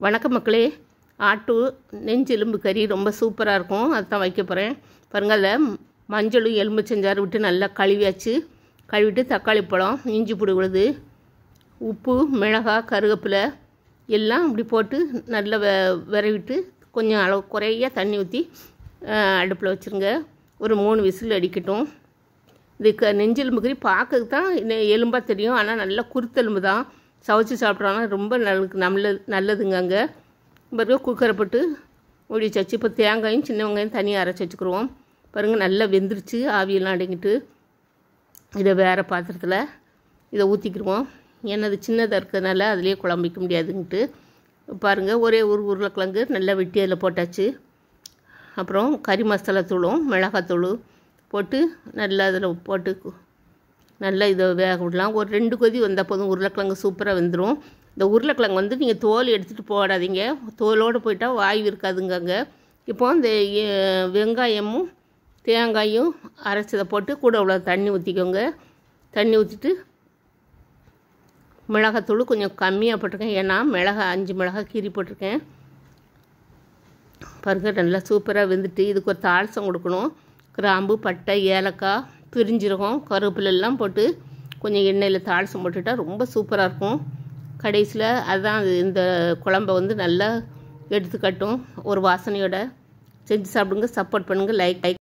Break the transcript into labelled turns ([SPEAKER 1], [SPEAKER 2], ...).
[SPEAKER 1] வணக்கம் மக்களே ஆட்டு நெஞ்செலும்பு கறி ரொம்ப சூப்பராக இருக்கும் அதுதான் வைக்க போகிறேன் பாருங்கள் அதில் மஞ்சளும் எலும்புச்சஞ்சாறு விட்டு நல்லா கழுவியாச்சு கழுவிட்டு தக்காளி பழம் இஞ்சி பூடு விழுது உப்பு மிளகாய் கருவேப்பிலை எல்லாம் இப்படி போட்டு நல்லா வெ விரவிட்டு கொஞ்சம் அளவு குறைய தண்ணி ஊற்றி அடுப்பில் வச்சுருங்க ஒரு மூணு விசில் அடிக்கட்டும் இது க நெஞ்செலும்பு கறி பார்க்கறதுக்கு தான் நெ- எலும்பா தெரியும் ஆனால் நல்லா குருத்தெலும்பு தான் சவைச்சு சாப்பிட்றாங்க ரொம்ப நல்லது நல்ல நல்லதுங்க அங்கே பிறகு குக்கரை போட்டு மூடி வச்சு இப்போ தேங்காயும் சின்ன வெங்காயம் தனியாக அரைச்சி வச்சுக்கிருவோம் பாருங்கள் நல்லா வெந்துருச்சு ஆவியெல்லாம் அடங்கிட்டு இதை வேறு பாத்திரத்தில் இதை ஊற்றிக்கிடுவோம் ஏன்னா அது சின்னதாக இருக்கிறதுனால அதிலே குழம்பிக்க முடியாதுன்ட்டு பாருங்கள் ஒரே ஒரு உருளைக்கிழங்கு நல்லா வெட்டி அதில் போட்டாச்சு அப்புறம் கறி மசாலா தூளும் மிளகாத்தூள் போட்டு நல்லா அதில் போட்டு கு- நல்லா இதை வேக விடலாம் ஒரு ரெண்டு கொதி வந்தால் போதும் உருளைக்கிழங்கு சூப்பராக வெந்துடும் இந்த உருளைக்கிழங்கு வந்து நீங்கள் தோல் எடுத்துகிட்டு போடாதீங்க தோலோடு போயிட்டால் வாய்வு இருக்காதுங்க அங்கே இப்போ இந்த எ- வெங்காயமும் தேங்காயும் அரைச்சதை போட்டு கூட அவ்வளோ தண்ணி ஊற்றிக்கோங்க தண்ணி ஊற்றிட்டு மிளகாத்தூள் கொஞ்சம் கம்மியாக போட்டிருக்கேன் ஏன்னா மிளகாய் அஞ்சு மிளகாய் கீரி போட்டிருக்கேன் பாருங்க நல்லா சூப்பராக வெந்துட்டு இதுக்கு ஒரு தாளசம் கொடுக்கணும் கிராம்பு பட்டை ஏலக்காய் பிரிஞ்சிரகம் கருவேப்பிலை எல்லாம் போட்டு கொஞ்சம் எண்ணெயில் தாளசம் போட்டுட்டா ரொம்ப சூப்பராக இருக்கும் கடைசியில் அதுதான் அது இந்த குழம்ப வந்து நல்லா எடுத்து கட்டும் ஒரு வாசனையோட செஞ்சு சாப்பிடுங்க சப்போர்ட் பண்ணுங்கள் லைக் லைக்